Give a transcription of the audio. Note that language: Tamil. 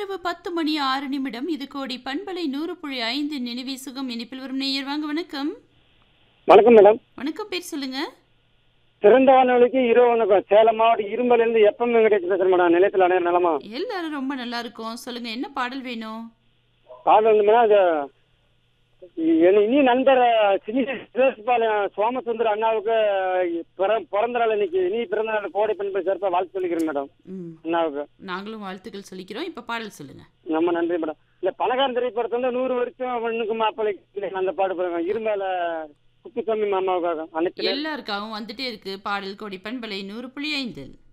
இரவு பத்து மணி ஆறு நிமிடம் இது கோடி பண்பலை நூறு புள்ளி ஐந்து நினைவி சுகம் இனிப்பில் வரும் நேயர் வாங்க வணக்கம் வணக்கம் மேடம் வணக்கம் பேர் சொல்லுங்க சிறந்த வானொலிக்கு இரவு வணக்கம் சேலம் மாவட்டம் இரும்பல இருந்து எப்பம் வெங்கடேஷ் பேசுறேன் மேடம் நிலையத்தில் அனைவரும் நலமா எல்லாரும் ரொம்ப நல்லா இருக்கும் சொல்லுங்க என்ன பாடல் வேணும் கால் வந்து மேடம் அது என் இனி நண்பர் சினி சுரேஷ்பாளையம் சோமசுந்தர் அண்ணாவுக்கு பிற- பிறந்த நாள் இன்னைக்கு இனி பிறந்த நாள் கோடை பெண்கள் சிறப்பாக வாழ்த்து சொல்லிக்கிறேன் மேடம் ம் அண்ணாவுக்கு நாங்களும் வாழ்த்துக்கள் சொல்லிக்கிறோம் இப்ப பாடல் சொல்லுங்க ரொம்ப நன்றி மேடம் இல்ல பணக்காரன் திரைப்படத்துல வந்து நூறு வருஷம் பெண்ணுக்கு மாப்பிள்ளை அந்த பாடு பாருங்க இருமேல குப்புசாமி மாமாவுக்காக அனைத்து எல்லாருக்காகவும் வந்துட்டே இருக்கு பாடல் கோடி பண்பலை நூறு புள்ளி ஐந்தில்